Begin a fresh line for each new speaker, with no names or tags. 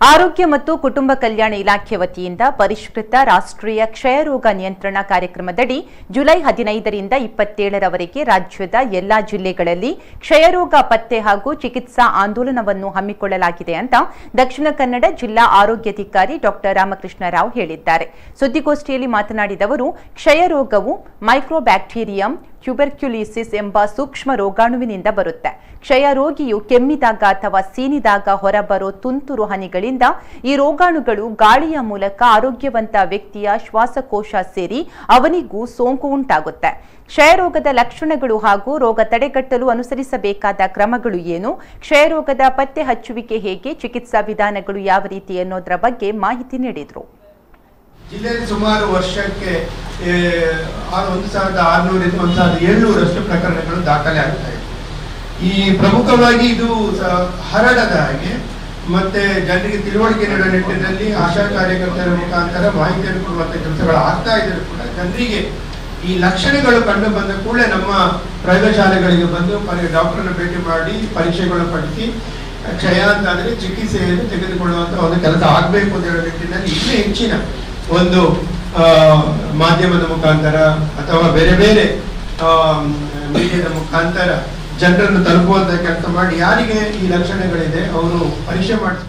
ಆರೋಗ್ಯ ಮತ್ತು ಕುಟುಂಬ ಕಲ್ಯಾಣ ಇಲಾಖೆ ವತಿಯಿಂದ ಪರಿಷ್ಕೃತ ರಾಷ್ಟ್ರೀಯ ಕ್ಷಯರೋಗ ನಿಯಂತ್ರಣ ಕಾರ್ಯಕ್ರಮದಡಿ ಜುಲೈ ಹದಿನೈದರಿಂದ ಇಪ್ಪತ್ತೇಳರವರೆಗೆ ರಾಜ್ಯದ ಎಲ್ಲಾ ಜಿಲ್ಲೆಗಳಲ್ಲಿ ಕ್ಷಯರೋಗ ಪತ್ತೆ ಹಾಗೂ ಚಿಕಿತ್ಸಾ ಆಂದೋಲನವನ್ನು ಹಮ್ಮಿಕೊಳ್ಳಲಾಗಿದೆ ಅಂತ ದಕ್ಷಿಣ ಕನ್ನಡ ಜಿಲ್ಲಾ ಆರೋಗ್ಯಾಧಿಕಾರಿ ಡಾಕ್ಟರ್ ರಾಮಕೃಷ್ಣ ರಾವ್ ಹೇಳಿದ್ದಾರೆ ಸುದ್ದಿಗೋಷ್ಠಿಯಲ್ಲಿ ಮಾತನಾಡಿದ ಅವರು ಕ್ಷಯರೋಗವು ಮೈಕ್ರೋಬ್ಯಾಕ್ಟೀರಿಯಂ ಟ್ಯೂಬರ್ಕ್ಯುಲಿಸಿಸ್ ಎಂಬ ಸೂಕ್ಷ್ಮ ರೋಗಾಣುವಿನಿಂದ ಬರುತ್ತೆ ಕ್ಷಯ ರೋಗಿಯು ಕೆಮ್ಮಿದಾಗ ಅಥವಾ ಸೀನಿದಾಗ ಹೊರಬರೋ ತುಂತುರು ಹನಿಗಳಿಂದ ಈ ರೋಗಾಣುಗಳು ಗಾಳಿಯ ಮೂಲಕ ಆರೋಗ್ಯವಂತ ವ್ಯಕ್ತಿಯ ಶ್ವಾಸಕೋಶ ಸೇರಿ ಅವನಿಗೂ ಸೋಂಕು ಉಂಟಾಗುತ್ತೆ ಕ್ಷಯರೋಗದ ಲಕ್ಷಣಗಳು ಹಾಗೂ ರೋಗ ತಡೆಗಟ್ಟಲು ಅನುಸರಿಸಬೇಕಾದ ಕ್ರಮಗಳು ಏನು ಕ್ಷಯರೋಗದ ಪತ್ತೆ ಹಚ್ಚುವಿಕೆ ಹೇಗೆ ಚಿಕಿತ್ಸಾ ವಿಧಾನಗಳು ಯಾವ ರೀತಿ ಅನ್ನೋದರ ಬಗ್ಗೆ ಮಾಹಿತಿ ನೀಡಿದರು
ಜಿಲ್ಲೆಯಲ್ಲಿ ಸುಮಾರು ವರ್ಷಕ್ಕೆ ಏ, ಆ ಒಂದು ಸಾವಿರದ ಆರುನೂರಿಂದ ಒಂದು ಸಾವಿರದ ಏಳ್ನೂರಷ್ಟು ಪ್ರಕರಣಗಳು ದಾಖಲೆ ಆಗ್ತಾ ಇದೆ ಈ ಪ್ರಮುಖವಾಗಿ ಇದು ಸ- ಹರಡದ ಹಾಗೆ ಮತ್ತೆ ಜನರಿಗೆ ತಿಳುವಳಿಕೆ ನೀಡುವ ನಿಟ್ಟಿನಲ್ಲಿ ಆಶಾ ಕಾರ್ಯಕರ್ತರ ಮುಖಾಂತರ ಮಾಹಿತಿಯನ್ನು ಕೊಡುವಂತ ಕೆಲಸಗಳು ಆಗ್ತಾ ಇದ್ದರೂ ಕೂಡ ಜನರಿಗೆ ಈ ಲಕ್ಷಣಗಳು ಕಂಡು ಬಂದ ಕೂಡಲೇ ನಮ್ಮ ಪ್ರಯೋಗಶಾಲೆಗಳಿಗೆ ಬಂದು ಡಾಕ್ಟರ್ನ ಭೇಟಿ ಮಾಡಿ ಪರೀಕ್ಷೆಗಳು ಪಡಿಸಿ ಕ್ಷಯ ಅಂತಾದ್ರೆ ಚಿಕಿತ್ಸೆಯನ್ನು ತೆಗೆದುಕೊಳ್ಳುವಂತ ಒಂದು ಕೆಲಸ ಆಗಬೇಕು ಅಂತ ಹೇಳೋ ನಿಟ್ಟಿನಲ್ಲಿ ಇನ್ನೂ ಹೆಚ್ಚಿನ ಒಂದು ಆ, ಮಾಧ್ಯಮದ ಮುಖಾಂತರ ಅಥವಾ ಬೇರೆ ಬೇರೆ ಮೀಡಿಯಾದ ಮುಖಾಂತರ ಜನರನ್ನು ತಲುಪುವಂತ ಕೆಲಸ ಮಾಡಿ ಯಾರಿಗೆ ಈ ಲಕ್ಷಣಗಳಿದೆ ಅವರು ಪರೀಕ್ಷೆ ಮಾಡಿಸ್